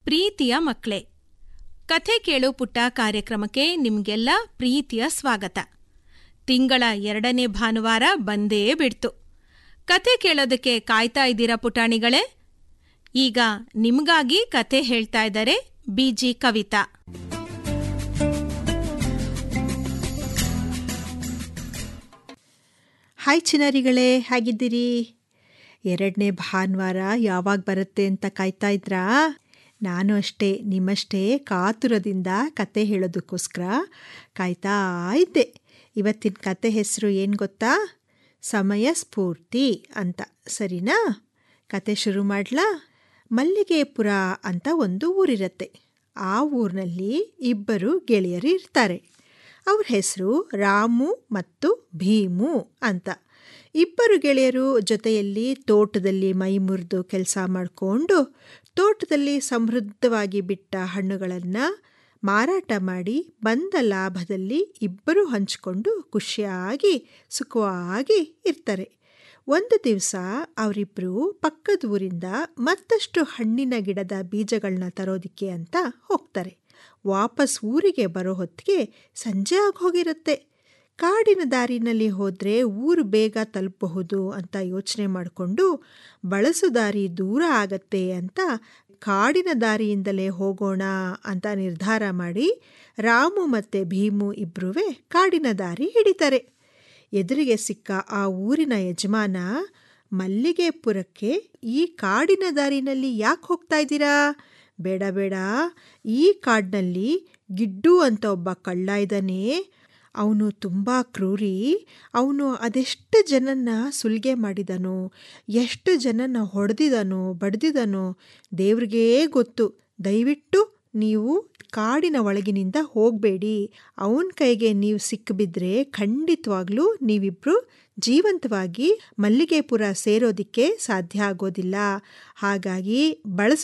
ಪ್ರೀತಿಯ ಮಕ್ಕಳೇ ಕಥೆ ಕೇಳು ಪುಟ್ಟ ಕಾರ್ಯಕ್ರಮಕ್ಕೆ ನಿಮಗೆಲ್ಲ ಪ್ರೀತಿಯ ಸ್ವಾಗತ ತಿಂಗಳ ಎರಡನೇ ಭಾನುವಾರ ಬಂದೇ ಬಿಡ್ತು ಕತೆ ಕೇಳೋದಕ್ಕೆ ಕಾಯ್ತಾ ಇದ್ದೀರಾ ಪುಟಾಣಿಗಳೇ ಈಗ ನಿಮಗಾಗಿ ಕತೆ ಹೇಳ್ತಾ ಇದ್ದಾರೆ ಬಿಜಿ ಕವಿತಾ ಹಾಯ್ ಚಿನಾರಿಗಳೇ ಹೇಗಿದ್ದೀರಿ ಎರಡನೇ ಭಾನುವಾರ ಯಾವಾಗ ಬರುತ್ತೆ ಅಂತ ಕಾಯ್ತಾ ಇದ್ರಾ ನಾನು ಅಷ್ಟೇ ನಿಮ್ಮಷ್ಟೇ ಕಾತುರದಿಂದ ಕತೆ ಹೇಳೋದಕ್ಕೋಸ್ಕರ ಕಾಯ್ತಾ ಇದ್ದೆ ಇವತ್ತಿನ ಕತೆ ಹೆಸರು ಏನು ಗೊತ್ತಾ ಸಮಯ ಸ್ಫೂರ್ತಿ ಅಂತ ಸರಿನಾ ಕತೆ ಶುರು ಮಾಡ್ಲಾ ಮಲ್ಲಿಗೆಪುರ ಅಂತ ಒಂದು ಊರಿರತ್ತೆ ಆ ಊರಿನಲ್ಲಿ ಇಬ್ಬರು ಗೆಳೆಯರು ಇರ್ತಾರೆ ಅವ್ರ ಹೆಸರು ರಾಮು ಮತ್ತು ಭೀಮು ಅಂತ ಇಬ್ಬರು ಗೆಳೆಯರು ಜೊತೆಯಲ್ಲಿ ತೋಟದಲ್ಲಿ ಮೈ ಮುರಿದು ಕೆಲಸ ಮಾಡಿಕೊಂಡು ತೋಟದಲ್ಲಿ ಸಮೃದ್ಧವಾಗಿ ಬಿಟ್ಟ ಹಣ್ಣುಗಳನ್ನು ಮಾರಾಟ ಮಾಡಿ ಬಂದ ಲಾಭದಲ್ಲಿ ಇಬ್ಬರು ಹಂಚಿಕೊಂಡು ಖುಷಿಯಾಗಿ ಸುಖವಾಗಿ ಇರ್ತಾರೆ ಒಂದು ದಿವಸ ಅವರಿಬ್ಬರು ಪಕ್ಕದ ಊರಿಂದ ಮತ್ತಷ್ಟು ಹಣ್ಣಿನ ಗಿಡದ ಬೀಜಗಳನ್ನ ತರೋದಿಕ್ಕೆ ಅಂತ ಹೋಗ್ತಾರೆ ವಾಪಸ್ ಊರಿಗೆ ಬರೋ ಹೊತ್ತಿಗೆ ಸಂಜೆ ಆಗೋಗಿರುತ್ತೆ ಕಾಡಿನ ದಾರಿನಲ್ಲಿ ಹೋದರೆ ಊರು ಬೇಗ ತಲುಪಬಹುದು ಅಂತ ಯೋಚನೆ ಮಾಡಿಕೊಂಡು ಬಳಸು ದಾರಿ ದೂರ ಆಗತ್ತೆ ಅಂತ ಕಾಡಿನ ದಾರಿಯಿಂದಲೇ ಹೋಗೋಣ ಅಂತ ನಿರ್ಧಾರ ಮಾಡಿ ರಾಮು ಮತ್ತು ಭೀಮು ಇಬ್ಬರೂ ಕಾಡಿನ ದಾರಿ ಹಿಡಿತಾರೆ ಎದುರಿಗೆ ಸಿಕ್ಕ ಆ ಊರಿನ ಯಜಮಾನ ಮಲ್ಲಿಗೆಪುರಕ್ಕೆ ಈ ಕಾಡಿನ ದಾರಿನಲ್ಲಿ ಯಾಕೆ ಹೋಗ್ತಾ ಇದ್ದೀರಾ ಬೇಡ ಬೇಡ ಈ ಕಾಡಿನಲ್ಲಿ ಗಿಡ್ಡು ಅಂತ ಒಬ್ಬ ಕಳ್ಳ ಇದ್ದಾನೆ ಅವನು ತುಂಬ ಕ್ರೂರಿ ಅವನು ಅದೆಷ್ಟು ಜನನ್ನ ಸುಲಿಗೆ ಮಾಡಿದನೋ ಎಷ್ಟು ಜನನ ಹೊಡೆದಿದನೋ ಬಡ್ದಿದನೋ ದೇವ್ರಿಗೇ ಗೊತ್ತು ದಯವಿಟ್ಟು ನೀವು ಕಾಡಿನ ಒಳಗಿನಿಂದ ಹೋಗಬೇಡಿ ಅವನ ಕೈಗೆ ನೀವು ಸಿಕ್ಕಿಬಿದ್ರೆ ಖಂಡಿತವಾಗ್ಲೂ ನೀವಿಬ್ಬರು ಜೀವಂತವಾಗಿ ಮಲ್ಲಿಗೆಪುರ ಸೇರೋದಿಕ್ಕೆ ಸಾಧ್ಯ ಆಗೋದಿಲ್ಲ ಹಾಗಾಗಿ ಬಳಸ